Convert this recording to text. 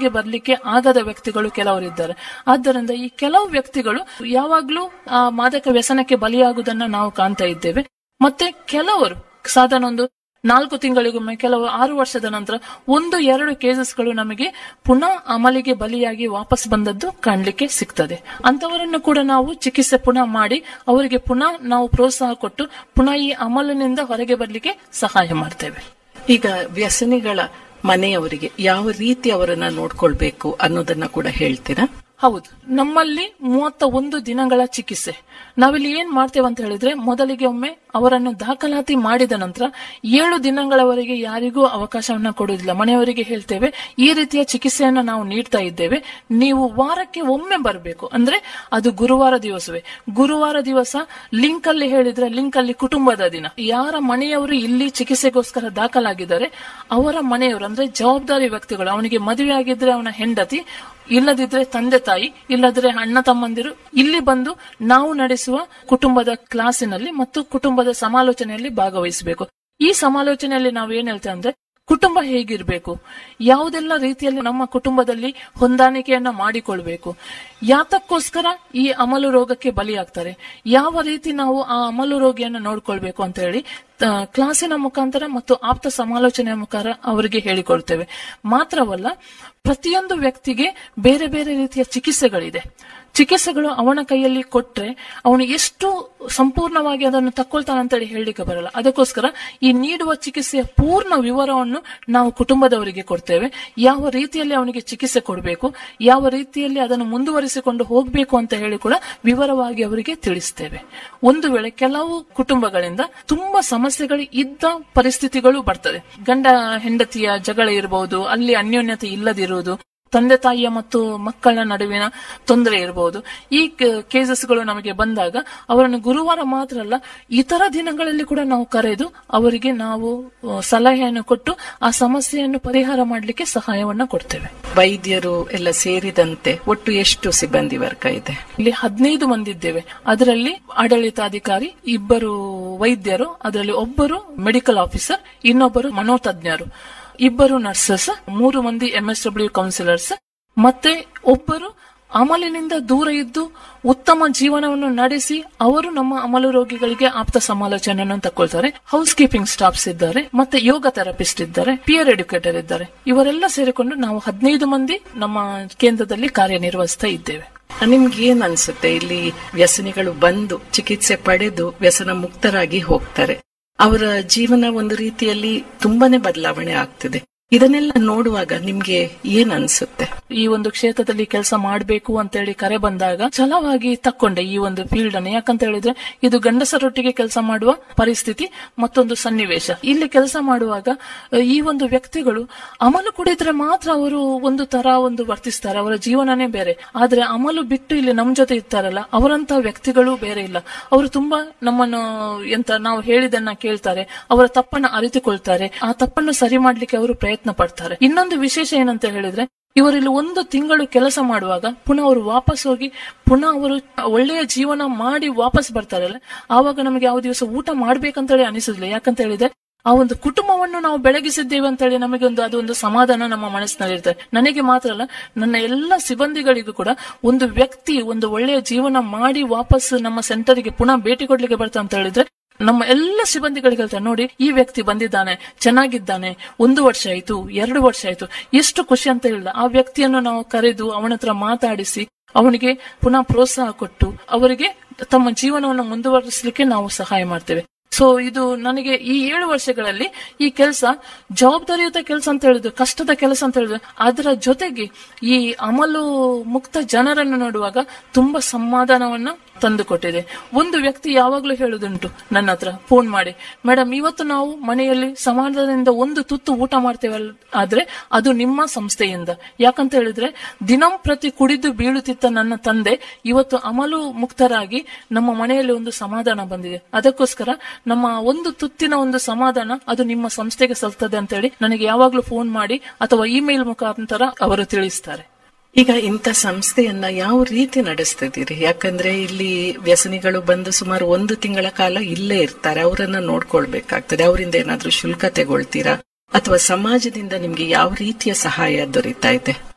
ಹೊರಗೆ ಬರ್ಲಿಕ್ಕೆ ಆಗದ ವ್ಯಕ್ತಿಗಳು ಕೆಲವರು ಇದ್ದಾರೆ ಆದ್ದರಿಂದ ಈ ಕೆಲವು ವ್ಯಕ್ತಿಗಳು ಯಾವಾಗ್ಲೂ ಆ ಮಾದಕ ವ್ಯಸನಕ್ಕೆ ಬಲಿಯಾಗುವುದನ್ನ ನಾವು ಕಾಣ್ತಾ ಇದ್ದೇವೆ ಮತ್ತೆ ಕೆಲವರು ಸಾಧಾರಣ ಒಂದು ನಾಲ್ಕು ತಿಂಗಳಿಗೊಮ್ಮೆ ಕೆಲವು ಆರು ವರ್ಷದ ನಂತರ ಒಂದು ಎರಡು ಕೇಸಸ್ಗಳು ನಮಗೆ ಪುನಃ ಅಮಲಿಗೆ ಬಲಿಯಾಗಿ ವಾಪಸ್ ಬಂದದ್ದು ಕಾಣ್ಲಿಕ್ಕೆ ಸಿಗ್ತದೆ ಅಂತವರನ್ನು ಕೂಡ ನಾವು ಚಿಕಿತ್ಸೆ ಪುನಃ ಮಾಡಿ ಅವರಿಗೆ ಪುನಃ ನಾವು ಪ್ರೋತ್ಸಾಹ ಕೊಟ್ಟು ಪುನಃ ಈ ಅಮಲಿನಿಂದ ಹೊರಗೆ ಬರ್ಲಿಕ್ಕೆ ಸಹಾಯ ಮಾಡ್ತೇವೆ ಈಗ ವ್ಯಸನಿಗಳ ಮನೆಯವರಿಗೆ ಯಾವ ರೀತಿ ಅವರನ್ನ ನೋಡ್ಕೊಳ್ಬೇಕು ಅನ್ನೋದನ್ನ ಕೂಡ ಹೇಳ್ತೀರಾ ಹೌದು ನಮ್ಮಲ್ಲಿ ಮೂವತ್ತ ಒಂದು ದಿನಗಳ ಚಿಕಿತ್ಸೆ ನಾವಿಲ್ಲಿ ಏನ್ ಮಾಡ್ತೇವೆ ಅಂತ ಹೇಳಿದ್ರೆ ಮೊದಲಿಗೆ ಒಮ್ಮೆ ಅವರನ್ನು ದಾಖಲಾತಿ ಮಾಡಿದ ನಂತರ ಏಳು ದಿನಗಳವರೆಗೆ ಯಾರಿಗೂ ಅವಕಾಶವನ್ನ ಕೊಡುವುದಿಲ್ಲ ಮನೆಯವರಿಗೆ ಹೇಳ್ತೇವೆ ಈ ರೀತಿಯ ಚಿಕಿತ್ಸೆಯನ್ನ ನಾವು ನೀಡ್ತಾ ಇದ್ದೇವೆ ನೀವು ವಾರಕ್ಕೆ ಒಮ್ಮೆ ಬರಬೇಕು ಅಂದ್ರೆ ಅದು ಗುರುವಾರ ದಿವಸವೇ ಗುರುವಾರ ದಿವಸ ಲಿಂಕ್ ಅಲ್ಲಿ ಹೇಳಿದ್ರೆ ಲಿಂಕ್ ಅಲ್ಲಿ ಕುಟುಂಬದ ದಿನ ಯಾರ ಮನೆಯವರು ಇಲ್ಲಿ ಚಿಕಿತ್ಸೆಗೋಸ್ಕರ ದಾಖಲಾಗಿದ್ದಾರೆ ಅವರ ಮನೆಯವರು ಅಂದ್ರೆ ಜವಾಬ್ದಾರಿ ವ್ಯಕ್ತಿಗಳು ಅವನಿಗೆ ಮದುವೆ ಆಗಿದ್ರೆ ಅವನ ಹೆಂಡತಿ ಇಲ್ಲದಿದ್ರೆ ತಂದೆ ತಾಯಿ ಇಲ್ಲದ್ರೆ ಅಣ್ಣ ತಮ್ಮಂದಿರು ಇಲ್ಲಿ ಬಂದು ನಾವು ನಡೆಸುವ ಕುಟುಂಬದ ಕ್ಲಾಸಿನಲ್ಲಿ ಮತ್ತು ಕುಟುಂಬದ ಸಮಾಲೋಚನೆಯಲ್ಲಿ ಭಾಗವಹಿಸಬೇಕು ಈ ಸಮಾಲೋಚನೆಯಲ್ಲಿ ನಾವು ಏನ್ ಹೇಳ್ತೇವೆ ಅಂದ್ರೆ ಕುಟುಂಬ ಹೇಗಿರ್ಬೇಕು ಯಾವುದೆಲ್ಲ ರೀತಿಯಲ್ಲಿ ನಮ್ಮ ಕುಟುಂಬದಲ್ಲಿ ಹೊಂದಾಣಿಕೆಯನ್ನ ಮಾಡಿಕೊಳ್ಬೇಕು ಯಾತಕ್ಕೋಸ್ಕರ ಈ ಅಮಲು ರೋಗಕ್ಕೆ ಬಲಿಯಾಗ್ತಾರೆ ಯಾವ ರೀತಿ ನಾವು ಆ ಅಮಲು ರೋಗಿಯನ್ನು ನೋಡ್ಕೊಳ್ಬೇಕು ಅಂತ ಹೇಳಿ ಆ, ಕ್ಲಾಸಿನ ಮುಖಾಂತರ ಮತ್ತು ಆಪ್ತ ಸಮಾಲೋಚನೆಯ ಮುಖಾಂತರ ಅವರಿಗೆ ಹೇಳಿಕೊಡ್ತೇವೆ ಮಾತ್ರವಲ್ಲ ಪ್ರತಿಯೊಂದು ವ್ಯಕ್ತಿಗೆ ಬೇರೆ ಬೇರೆ ರೀತಿಯ ಚಿಕಿತ್ಸೆಗಳಿದೆ ಚಿಕಿತ್ಸೆಗಳು ಅವನ ಕೈಯಲ್ಲಿ ಕೊಟ್ರೆ ಅವನು ಎಷ್ಟು ಸಂಪೂರ್ಣವಾಗಿ ಅದನ್ನು ತಕ್ಕೊಳ್ತಾನೆ ಅಂತೇಳಿ ಹೇಳಲಿಕ್ಕೆ ಬರಲ್ಲ ಅದಕ್ಕೋಸ್ಕರ ಈ ನೀಡುವ ಚಿಕಿತ್ಸೆಯ ಪೂರ್ಣ ವಿವರವನ್ನು ನಾವು ಕುಟುಂಬದವರಿಗೆ ಕೊಡ್ತೇವೆ ಯಾವ ರೀತಿಯಲ್ಲಿ ಅವನಿಗೆ ಚಿಕಿತ್ಸೆ ಕೊಡಬೇಕು ಯಾವ ರೀತಿಯಲ್ಲಿ ಅದನ್ನು ಮುಂದುವರಿಸಿಕೊಂಡು ಹೋಗಬೇಕು ಅಂತ ಹೇಳಿ ಕೂಡ ವಿವರವಾಗಿ ಅವರಿಗೆ ತಿಳಿಸ್ತೇವೆ ಒಂದು ವೇಳೆ ಕೆಲವು ಕುಟುಂಬಗಳಿಂದ ತುಂಬಾ ಸಮಸ್ಯೆಗಳು ಇದ್ದ ಪರಿಸ್ಥಿತಿಗಳು ಬರ್ತದೆ ಗಂಡ ಹೆಂಡತಿಯ ಜಗಳ ಇರಬಹುದು ಅಲ್ಲಿ ಅನ್ಯೋನ್ಯತೆ ಇಲ್ಲದಿರುವುದು ತಂದೆ ತಾಯಿಯ ಮತ್ತು ಮಕ್ಕಳ ನಡುವಿನ ತೊಂದರೆ ಇರಬಹುದು ಈ ಕೇಸಸ್ಗಳು ನಮಗೆ ಬಂದಾಗ ಅವರನ್ನು ಗುರುವಾರ ಮಾತ್ರ ಅಲ್ಲ ಇತರ ದಿನಗಳಲ್ಲಿ ಕೂಡ ನಾವು ಕರೆದು ಅವರಿಗೆ ನಾವು ಆ, ಸಲಹೆಯನ್ನು ಕೊಟ್ಟು ಆ ಸಮಸ್ಯೆಯನ್ನು ಪರಿಹಾರ ಮಾಡಲಿಕ್ಕೆ ಸಹಾಯವನ್ನ ಕೊಡ್ತೇವೆ ವೈದ್ಯರು ಎಲ್ಲ ಸೇರಿದಂತೆ ಒಟ್ಟು ಎಷ್ಟು ಸಿಬ್ಬಂದಿ ವರ್ಗ ಇದೆ ಇಲ್ಲಿ ಹದಿನೈದು ಮಂದಿ ಇದ್ದೇವೆ ಅದರಲ್ಲಿ ಆಡಳಿತಾಧಿಕಾರಿ ಇಬ್ಬರು ವೈದ್ಯರು ಅದರಲ್ಲಿ ಒಬ್ಬರು ಮೆಡಿಕಲ್ ಆಫೀಸರ್ ಇನ್ನೊಬ್ಬರು ಮನೋತಜ್ಞರು ಇಬ್ಬರು ನರ್ಸಸ್ ಮೂರು ಮಂದಿ ಎಂಎಸ್ಡಬ್ಲ್ಯೂ ಕೌನ್ಸಿಲರ್ಸ್ ಮತ್ತೆ ಒಬ್ಬರು ಅಮಲಿನಿಂದ ದೂರ ಇದ್ದು ಉತ್ತಮ ಜೀವನವನ್ನು ನಡೆಸಿ ಅವರು ನಮ್ಮ ಅಮಲು ರೋಗಿಗಳಿಗೆ ಆಪ್ತ ಸಮಾಲೋಚನೆಯನ್ನು ತಗೊಳ್ತಾರೆ ಹೌಸ್ ಕೀಪಿಂಗ್ ಸ್ಟಾಫ್ಸ್ ಇದ್ದಾರೆ ಮತ್ತೆ ಯೋಗ ಥೆರಪಿಸ್ಟ್ ಇದ್ದಾರೆ ಪಿಯರ್ ಎಡ್ಯುಕೇಟರ್ ಇದ್ದಾರೆ ಇವರೆಲ್ಲ ಸೇರಿಕೊಂಡು ನಾವು ಹದಿನೈದು ಮಂದಿ ನಮ್ಮ ಕೇಂದ್ರದಲ್ಲಿ ಕಾರ್ಯನಿರ್ವಹಿಸ್ತಾ ಇದ್ದೇವೆ ನಿಮ್ಗೆ ಏನ್ ಅನ್ಸುತ್ತೆ ಇಲ್ಲಿ ವ್ಯಸನಿಗಳು ಬಂದು ಚಿಕಿತ್ಸೆ ಪಡೆದು ವ್ಯಸನ ಮುಕ್ತರಾಗಿ ಹೋಗ್ತಾರೆ ಅವರ ಜೀವನ ಒಂದು ರೀತಿಯಲ್ಲಿ ತುಂಬಾನೇ ಬದಲಾವಣೆ ಆಗ್ತಿದೆ ಇದನ್ನೆಲ್ಲ ನೋಡುವಾಗ ನಿಮ್ಗೆ ಏನ್ ಅನ್ಸುತ್ತೆ ಈ ಒಂದು ಕ್ಷೇತ್ರದಲ್ಲಿ ಕೆಲಸ ಮಾಡಬೇಕು ಅಂತೇಳಿ ಕರೆ ಬಂದಾಗ ಛಲವಾಗಿ ತಕ್ಕೊಂಡೆ ಈ ಒಂದು ಫೀಲ್ಡ್ ಅನ್ನು ಯಾಕಂತ ಹೇಳಿದ್ರೆ ಇದು ಗಂಡಸರೊಟ್ಟಿಗೆ ಕೆಲಸ ಮಾಡುವ ಪರಿಸ್ಥಿತಿ ಮತ್ತೊಂದು ಸನ್ನಿವೇಶ ಇಲ್ಲಿ ಕೆಲಸ ಮಾಡುವಾಗ ಅಹ್, ಈ ಒಂದು ವ್ಯಕ್ತಿಗಳು ಅಮಲು ಕುಡಿದ್ರೆ ಮಾತ್ರ ಅವರು ಒಂದು ತರ ಒಂದು ವರ್ತಿಸ್ತಾರೆ ಅವರ ಜೀವನನೇ ಬೇರೆ ಆದ್ರೆ ಅಮಲು ಬಿಟ್ಟು ಇಲ್ಲಿ ನಮ್ ಜೊತೆ ಇರ್ತಾರಲ್ಲ ಅವರಂತ ವ್ಯಕ್ತಿಗಳು ಬೇರೆ ಇಲ್ಲ ಅವರು ತುಂಬಾ ನಮ್ಮನ್ನು ಎಂತ ನಾವು ಹೇಳಿದನ್ನ ಕೇಳ್ತಾರೆ ಅವರ ತಪ್ಪನ್ನ ಅರಿತುಕೊಳ್ತಾರೆ ಆ ತಪ್ಪನ್ನು ಸರಿ ಮಾಡ್ಲಿಕ್ಕೆ ಅವರು ಪ್ರಯತ್ನ ಪಡ್ತಾರೆ ಇನ್ನೊಂದು ವಿಶೇಷ ಏನಂತ ಹೇಳಿದ್ರೆ ಇವರಲ್ಲಿ ಒಂದು ತಿಂಗಳು ಕೆಲಸ ಮಾಡುವಾಗ ಪುನಃ ಅವರು ವಾಪಸ್ ಹೋಗಿ ಪುನಃ ಅವರು ಒಳ್ಳೆಯ ಜೀವನ ಮಾಡಿ ವಾಪಸ್ ಬರ್ತಾರಲ್ಲ ಆವಾಗ ನಮಗೆ ಯಾವ ದಿವಸ ಊಟ ಮಾಡ್ಬೇಕಂತೇಳಿ ಅನಿಸುದಿಲ್ಲ ಯಾಕಂತ ಹೇಳಿದ್ರೆ ಆ ಒಂದು ಕುಟುಂಬವನ್ನು ನಾವು ಬೆಳಗಿಸಿದ್ದೇವೆ ಅಂತ ಹೇಳಿ ನಮಗೆ ಒಂದು ಅದು ಒಂದು ಸಮಾಧಾನ ನಮ್ಮ ಮನಸ್ಸಿನಲ್ಲಿ ಇರ್ತದೆ ನನಗೆ ಮಾತ್ರ ಅಲ್ಲ ನನ್ನ ಎಲ್ಲ ಸಿಬ್ಬಂದಿಗಳಿಗೂ ಕೂಡ ಒಂದು ವ್ಯಕ್ತಿ ಒಂದು ಒಳ್ಳೆಯ ಜೀವನ ಮಾಡಿ ವಾಪಸ್ ನಮ್ಮ ಸೆಂಟರ್ಗೆ ಪುನಃ ಭೇಟಿ ಕೊಡ್ಲಿಕ್ಕೆ ಬರ್ತಾ ಅಂತ ಹೇಳಿದ್ರೆ ನಮ್ಮ ಎಲ್ಲ ಸಿಬ್ಬಂದಿಗಳಿಗೆ ಹೇಳ್ತಾರೆ ನೋಡಿ ಈ ವ್ಯಕ್ತಿ ಬಂದಿದ್ದಾನೆ ಚೆನ್ನಾಗಿದ್ದಾನೆ ಒಂದು ವರ್ಷ ಆಯ್ತು ಎರಡು ವರ್ಷ ಆಯ್ತು ಎಷ್ಟು ಖುಷಿ ಅಂತ ಹೇಳಿದ ಆ ವ್ಯಕ್ತಿಯನ್ನು ನಾವು ಕರೆದು ಅವನ ಹತ್ರ ಮಾತಾಡಿಸಿ ಅವನಿಗೆ ಪುನಃ ಪ್ರೋತ್ಸಾಹ ಕೊಟ್ಟು ಅವರಿಗೆ ತಮ್ಮ ಜೀವನವನ್ನು ಮುಂದುವರಿಸಲಿಕ್ಕೆ ನಾವು ಸಹಾಯ ಮಾಡ್ತೇವೆ ಸೊ ಇದು ನನಗೆ ಈ ಏಳು ವರ್ಷಗಳಲ್ಲಿ ಈ ಕೆಲಸ ಜವಾಬ್ದಾರಿಯುತ ಕೆಲಸ ಅಂತ ಹೇಳಿದ್ರು ಕಷ್ಟದ ಕೆಲಸ ಅಂತ ಹೇಳಿದ್ರು ಅದರ ಜೊತೆಗೆ ಈ ಅಮಲು ಮುಕ್ತ ಜನರನ್ನು ನೋಡುವಾಗ ತುಂಬಾ ಸಮಾಧಾನವನ್ನ ತಂದುಕೊಟ್ಟಿದೆ ಒಂದು ವ್ಯಕ್ತಿ ಯಾವಾಗ್ಲೂ ಹೇಳುದುಂಟು ನನ್ನ ಹತ್ರ ಫೋನ್ ಮಾಡಿ ಮೇಡಮ್ ಇವತ್ತು ನಾವು ಮನೆಯಲ್ಲಿ ಸಮಾಧಾನದಿಂದ ಒಂದು ತುತ್ತು ಊಟ ಮಾಡ್ತೇವಲ್ಲ ಆದ್ರೆ ಅದು ನಿಮ್ಮ ಸಂಸ್ಥೆಯಿಂದ ಯಾಕಂತ ಹೇಳಿದ್ರೆ ದಿನಂಪ್ರತಿ ಕುಡಿದು ಬೀಳುತ್ತಿದ್ದ ನನ್ನ ತಂದೆ ಇವತ್ತು ಅಮಲು ಮುಕ್ತರಾಗಿ ನಮ್ಮ ಮನೆಯಲ್ಲಿ ಒಂದು ಸಮಾಧಾನ ಬಂದಿದೆ ಅದಕ್ಕೋಸ್ಕರ ನಮ್ಮ ಒಂದು ತುತ್ತಿನ ಒಂದು ಸಮಾಧಾನ ಅದು ನಿಮ್ಮ ಸಂಸ್ಥೆಗೆ ಸಲ್ತದೆ ಅಂತ ಹೇಳಿ ನನಗೆ ಯಾವಾಗ್ಲೂ ಫೋನ್ ಮಾಡಿ ಅಥವಾ ಇಮೇಲ್ ಮುಖಾಂತರ ಅವರು ತಿಳಿಸ್ತಾರೆ ಈಗ ಇಂಥ ಸಂಸ್ಥೆಯನ್ನ ಯಾವ ರೀತಿ ನಡೆಸ್ತಿದ್ದೀರಿ ಯಾಕಂದ್ರೆ ಇಲ್ಲಿ ವ್ಯಸನಿಗಳು ಬಂದು ಸುಮಾರು ಒಂದು ತಿಂಗಳ ಕಾಲ ಇಲ್ಲೇ ಇರ್ತಾರೆ ಅವರನ್ನ ನೋಡ್ಕೊಳ್ಬೇಕಾಗ್ತದೆ ಅವರಿಂದ ಏನಾದ್ರೂ ಶುಲ್ಕ ತಗೊಳ್ತೀರಾ ಅಥವಾ ಸಮಾಜದಿಂದ ನಿಮ್ಗೆ ಯಾವ ರೀತಿಯ ಸಹಾಯ ದೊರೀತಾ ಇದೆ